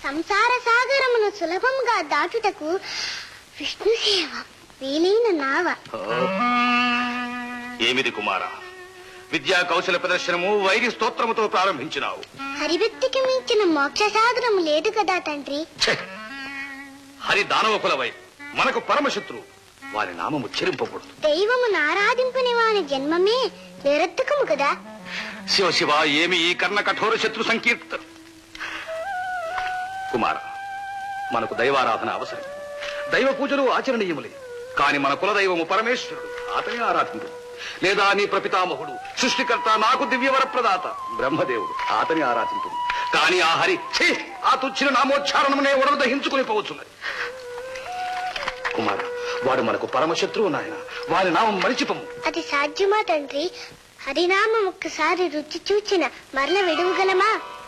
సంసార సాగరమును సులభంగా దాటుటకు విష్ణు సేవ వీలైన నావ ఏమిది కుమార విద్యా కౌశల ప్రదర్శనము వైరి స్తోత్రముతో ప్రారంభించినావు హరిభక్తికి మించిన మోక్ష సాగరము లేదు కదా తండ్రి ఛే! హరి దానవ కులవై మనకు పరమశత్రువు వారి నామము ఉచ్చరింపకూడదు దైవమును ఆరాధింపని వాని జన్మమే నిరర్థకము కదా శివ శివ ఏమి ఈ కర్ణ కఠోర శత్రు సంకీర్తన కుమార మనకు దైవారాధన అవసరం దైవ పూజలు ఆచరణీయములే కాని మన కులదైవము పరమేశ్వరుడు అతనే ఆరాధించు లేదా నీ ప్రపితామహుడు సృష్టికర్త నాకు దివ్యవర ప్రదాత బ్రహ్మదేవుడు అతని ఆరాధించు కాని ఆ హరి ఛీ, ఆ తుచ్చిన నామోచ్చారణమునే ఉడలు దహించుకుని పోవచ్చున్నది కుమార వాడు మనకు పరమశత్రువు నాయన వారి నామం మరిచిపము అది సాధ్యమా తండ్రి హరినామం ఒక్కసారి రుచి చూచిన మరల విడువగలమా